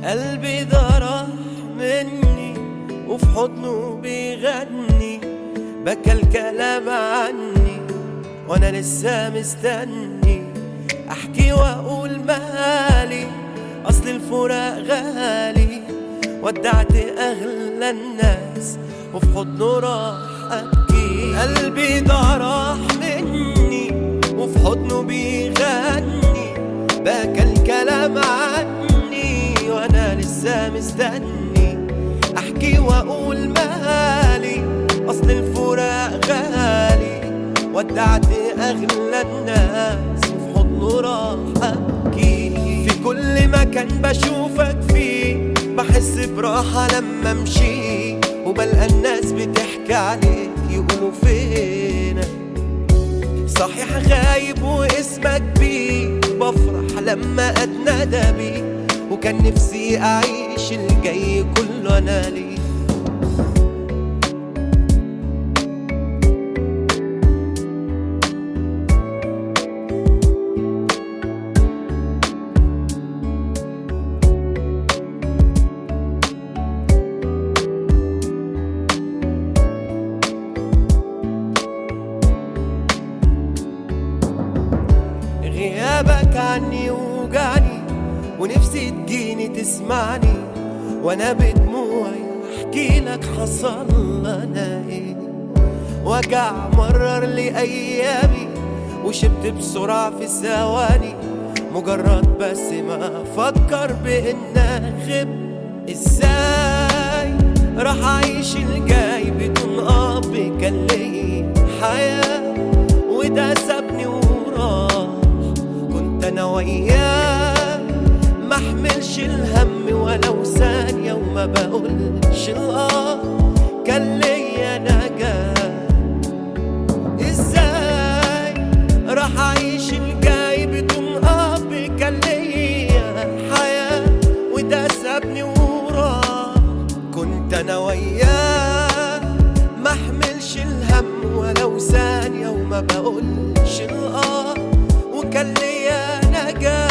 قلبي ده راح مني وفي حضنه بيغني بكى الكلام عني وانا لسه مستني احكي واقول مالي اصل الفراق غالي ودعت اغلى الناس وفي حضنه راح ابكي قلبي ده راح مني وفي حضنه بيغني بكى الكلام عني وانا لسه مستني احكي واقول مالي اصل الفراق غالي ودعت اغلى الناس وفي حضنه راح ابكي في كل مكان بشوفك فيه بحس براحة لما امشي وبلقى الناس بتحكي عليك يقولوا فينك صحيح غايب واسمك بيه بفرح لما اتنادى بيه وكان نفسي اعيش الجاي كله انا ليه غيابك عني وجعني ونفسي تجيني تسمعني وانا بدموعي احكي لك حصل لنا ايه وجع مرر لي ايامي وشبت بسرعة في ثواني مجرد بس ما افكر بان غب ازاي راح اعيش الجاي بدون اب كان لي حياة وده سابني وراح كنت انا وياه ما احملش الهم ولو ثانية وما بقولش الاه كان ليا نجاة ازاي راح اعيش الجاي بدون اب كان ليا حياة وده سابني وراه كنت انا وياه ما احملش الهم ولو ثانية وما بقولش الاه وكان ليا نجاة